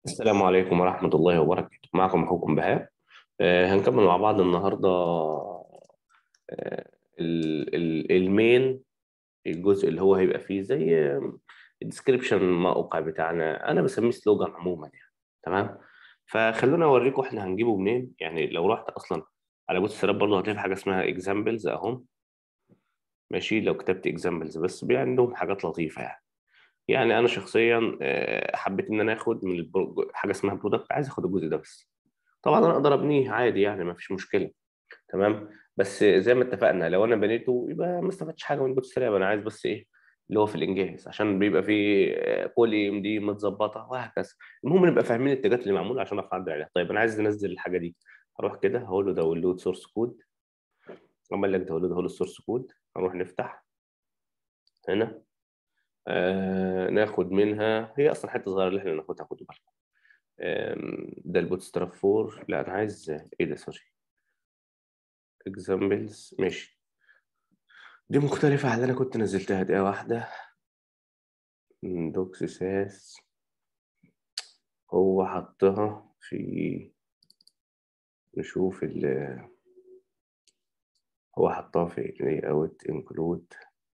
السلام عليكم ورحمة الله وبركاته معكم أخوكم بهاء آه، هنكمل مع بعض النهاردة آه، ال- ال- المين الجزء اللي هو هيبقى فيه زي الديسكريبشن الموقع بتاعنا أنا بسميه سلوجان عموما يعني تمام فخلونا أوريكم إحنا هنجيبه منين يعني لو رحت أصلا على جزء السراب برضه هتلاقي في حاجة اسمها اكزامبلز أهم ماشي لو كتبت اكزامبلز بس بي عندهم حاجات لطيفة يعني يعني انا شخصيا آه، حبيت ان انا اخد من البرو... حاجه اسمها برودكت عايز اخد الجزء ده بس طبعا انا اقدر ابنيه عادي يعني ما فيش مشكله تمام بس زي ما اتفقنا لو انا بنيته يبقى ما استفدتش حاجه من البوت ستراب انا عايز بس ايه اللي هو في الانجاز عشان بيبقى فيه بولي ام دي متظبطه وهكذا المهم نبقى فاهمين الاتجاهات اللي معموله عشان اعرف اعدل عليها طيب انا عايز انزل الحاجه دي هروح كده هقول له داونلود سورس كود عمل لك داونلود هقول له السورس كود هنروح نفتح هنا آه ناخد منها هي اصلا حته صغيره اللي احنا ناخدها خدوا بالكم آم، ده البوت ستراب 4 لا انا عايز ايه ده سوري اكزامبلز ماشي دي مختلفة عن اللي انا كنت نزلتها دقيقة واحدة دوكس ساس هو حطها في نشوف ال هو حطها في لاي اوت انكلود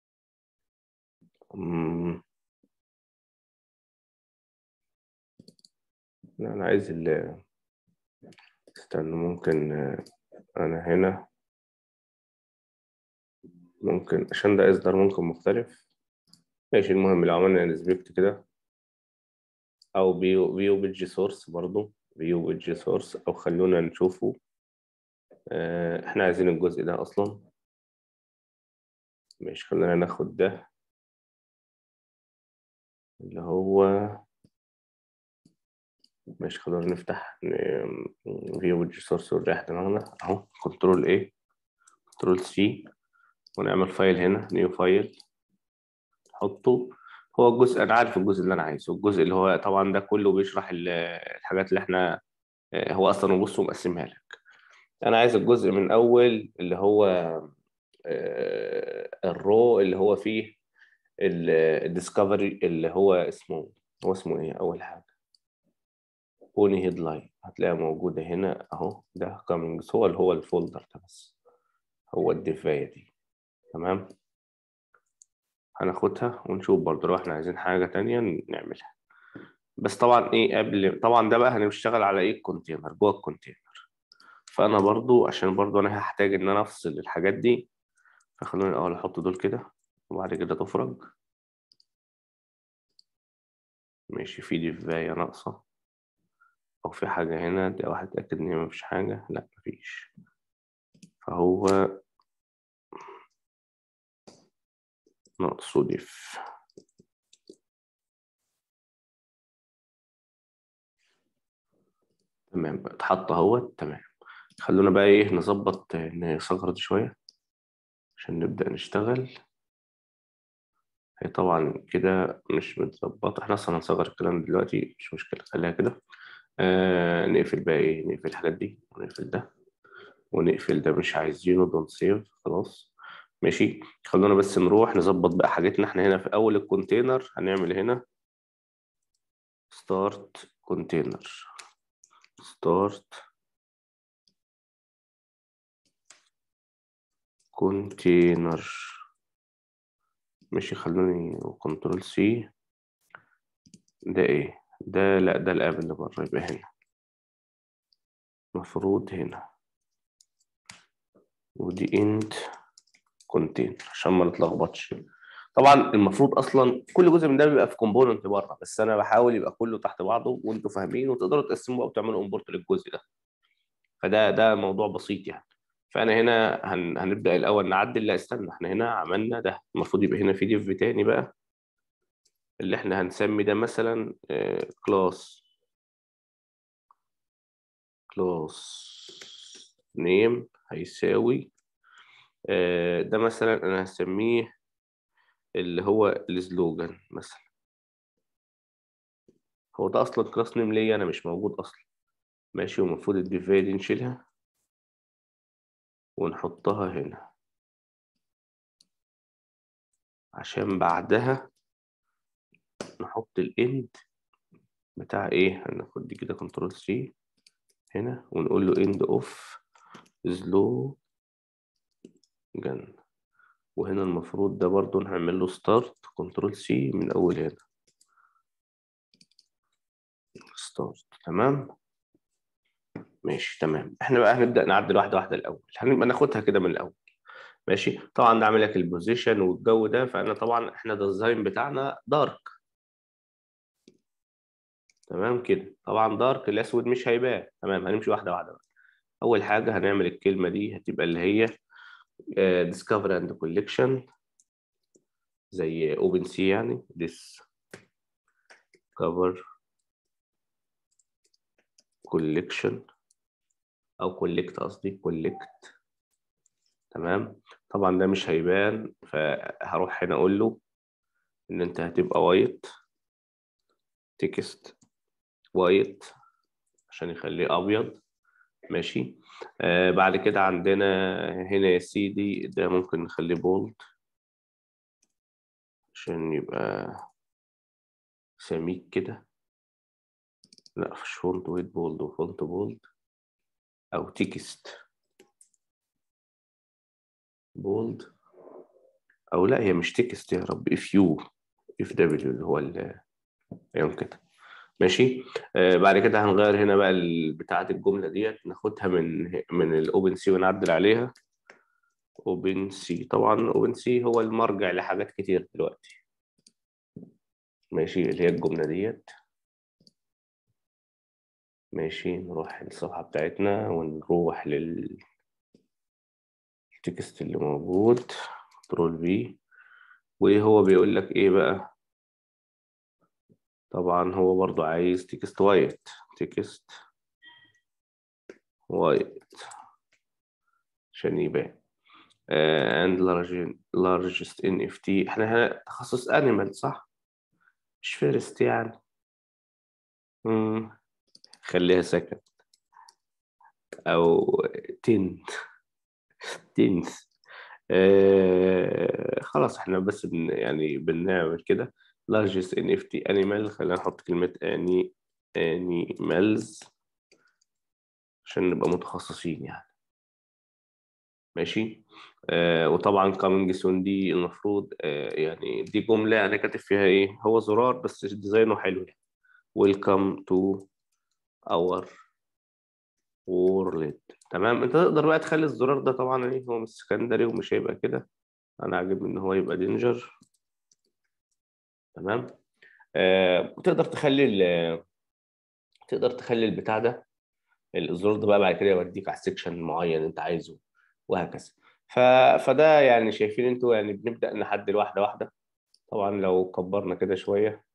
لا انا عايز ال استنى ممكن آه، انا هنا ممكن عشان ده اصدار ممكن مختلف ماشي المهم لو عملنا انسبكت كده او فيو فيو بيج سورس برضو فيو بيج سورس او خلونا نشوفه آه، احنا عايزين الجزء ده اصلا ماشي خلينا ناخد ده اللي هو ماشي خلونا نفتح فيو بيج سورس ونريح دماغنا اهو كنترول ايه كنترول سي ونعمل فايل هنا نيو فايل نحطه هو الجزء انا عارف الجزء اللي انا عايزه الجزء اللي هو طبعا ده كله بيشرح ال- الحاجات اللي احنا آه، هو اصلا بص مقسمها لك انا عايز الجزء من اول اللي هو آه، الرو اللي هو فيه الديسكفري اللي هو اسمه هو اسمه ايه اول حاجه بوني هيدلاين هتلاقيها موجوده هنا اهو ده كامينجز هو اللي هو الفولدر ده بس هو الدفايه دي تمام هناخدها ونشوف برضه لو احنا عايزين حاجه تانية نعملها بس طبعا ايه قبل طبعا ده بقى هنشتغل على ايه الكونتينر جوه الكونتينر فانا برضو عشان برضو انا هحتاج ان انا افصل الحاجات دي فخلوني الاول احط دول كده وبعد كده تفرج ماشي في دفاية ناقصة او في حاجة هنا دي واحد اتأكد ان هي مفيش حاجة لا مفيش فهو ناقصه دف تمام بقى اتحط اهوت تمام خلونا بقى ايه نظبط نصغر دي شوية عشان نبدأ نشتغل هي طبعا كده مش متظبطة احنا اصلا هنصغر الكلام دلوقتي مش مشكلة خليها كده آه نقفل بقى ايه نقفل الحاجات دي ونقفل ده ونقفل ده مش عايزينه دونت سيف خلاص ماشي خلونا بس نروح نظبط بقى حاجتنا احنا هنا في اول الكونتينر هنعمل هنا ستارت كونتينر ستارت كونتينر ماشي خلوني كنترول سي ده ايه ده لا ده الاب اللي بره يبقى هنا المفروض هنا ودي اند كونتين عشان ما نتلخبطش طبعا المفروض اصلا كل جزء من ده بيبقى في كومبوننت بره بس انا بحاول يبقى كله تحت بعضه وانتوا فاهمين وتقدروا تقسموا بقى وتعملوا امبورت للجزء ده فده ده موضوع بسيط يعني فانا هنا هن هنبدا الاول نعدل لا استنى احنا هنا عملنا ده المفروض يبقى هنا في ديف تاني بقى اللي احنا هنسمي ده مثلا كلاس كلاس نيم هيساوي آه، ده مثلا انا هسميه اللي هو السلوجان مثلا هو ده اصلا كلاس نيم ليا انا مش موجود اصلا ماشي ومفروض الديفاي دي نشيلها ونحطها هنا عشان بعدها نحط الاند بتاع ايه هناخد دي كده كنترول سي هنا ونقول له end of slow جن وهنا المفروض ده برضو نعمل له start كنترول سي من اول هنا start تمام ماشي تمام احنا بقى هنبدأ نعدل واحدة واحدة الأول هنبقى ناخدها كده من الأول ماشي طبعا ده عامل لك البوزيشن والجو ده فأنا طبعا احنا ده الديزاين بتاعنا دارك تمام كده طبعا دارك الأسود مش هيبان تمام هنمشي واحدة واحدة بقى أول حاجة هنعمل الكلمة دي هتبقى اللي هي discover and collection زي اوبن سي يعني discover collection او collect قصدي collect تمام طبعا ده مش هيبان فهروح هنا اقول له ان انت هتبقى وايت تكست وايت عشان يخليه ابيض ماشي آه بعد كده عندنا هنا يا سيدي ده ممكن نخليه بولد عشان يبقى سميك كده لا مش فونت ويت بولد وفونت بولد او تكست بولد او لا هي مش تكست يا رب اف يو اف دبليو اللي هو يوم كده ماشي آه بعد كده هنغير هنا بقى بتاعه الجمله ديت ناخدها من من الاوبن سي ونعدل عليها اوبن سي طبعا اوبن سي هو المرجع لحاجات كتير دلوقتي ماشي اللي هي الجمله ديت ماشي نروح للصفحه بتاعتنا ونروح لل التكست اللي موجود كنترول في وهو بيقول لك ايه بقى طبعا هو برضو عايز تكست وايت تكست وايت عشان يبان uh, and large, largest NFT احنا هنا تخصص انيمال صح مش فيرست يعني مم. خليها سكند او تنت تنت آه خلاص احنا بس بن يعني بنعمل كده largest NFT animal خلينا نحط كلمة أني animals عشان نبقى متخصصين يعني ماشي آه وطبعا coming soon دي المفروض آه يعني دي جملة أنا كاتب فيها إيه هو زرار بس ديزاينه حلو يعني welcome to our world تمام انت تقدر بقى تخلي الزرار ده طبعا ايه هو مش سكندري ومش هيبقى كده انا عاجبني ان هو يبقى دينجر تمام آه وتقدر تخلي ال تقدر تخلي البتاع ده الزرار ده بقى بعد كده يوديك على السكشن معين انت عايزه وهكذا ف... فده يعني شايفين انتوا يعني بنبدا نحدد واحده واحده طبعا لو كبرنا كده شويه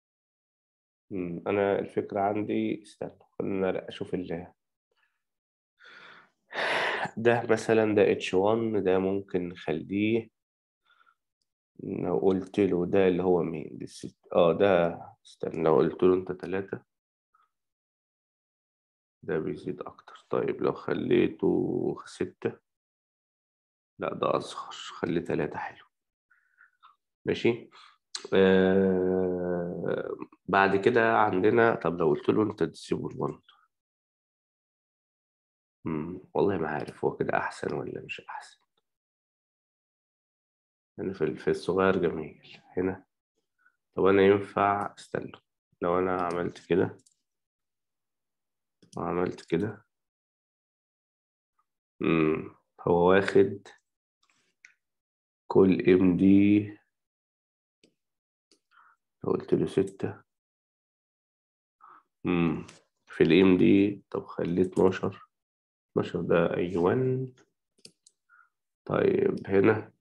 انا الفكره عندي استنى خلينا اشوف ال ده مثلا ده H1 ده ممكن نخليه لو قلت له ده اللي هو مين دي الست اه ده استنى لو قلت له انت تلاتة ده بيزيد اكتر طيب لو خليته ستة لا ده اصغر خليه تلاتة حلو ماشي آه بعد كده عندنا طب لو قلت له انت ديسيبل 1 مم. والله ما عارف هو كده احسن ولا مش احسن هنا في في الصغير جميل هنا طب انا ينفع استنى لو انا عملت كده وعملت كده امم هو واخد كل ام دي لو قلت له ستة امم في الام دي طب خليه 12 12 ده اي 1 طيب هنا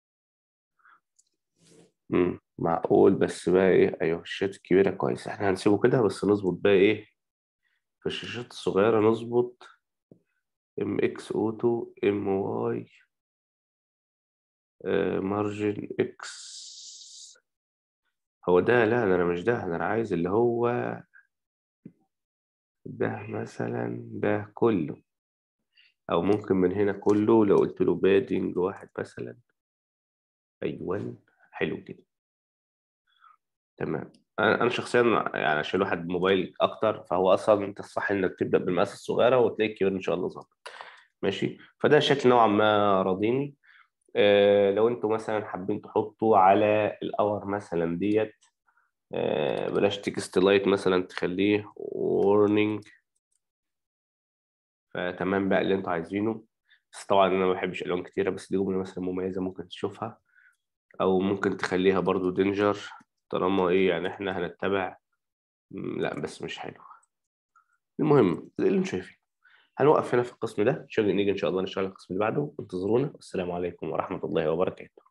امم معقول بس بقى ايه ايوه الشاشات الكبيرة كويس احنا هنسيبه كده بس نظبط بقى ايه في الشاشات الصغيرة نظبط ام اكس اوتو ام واي مارجن اكس هو ده لا انا مش ده انا عايز اللي هو ده مثلا ده كله او ممكن من هنا كله لو قلت له بادنج واحد مثلا ايوه حلو كده تمام انا أنا شخصيا يعني عشان الواحد موبايل اكتر فهو اصلا انت الصح انك تبدا بالمقاس الصغيره وتلاقي الكبير ان شاء الله ظابط ماشي فده شكل نوعا ما راضيني آه لو انتوا مثلا حابين تحطوا على الاور مثلا ديت آه بلاش تكست لايت مثلا تخليه warning فتمام بقى اللي انتوا عايزينه بس طبعا انا ما بحبش الوان كتيره بس دي جمله مثلا مميزه ممكن تشوفها او ممكن تخليها برضو دينجر طالما ايه يعني احنا هنتبع م، لا بس مش حلو المهم زي اللي انتم شايفين هنوقف هنا في القسم ده عشان نيجي ان شاء الله نشتغل القسم اللي بعده انتظرونا والسلام عليكم ورحمه الله وبركاته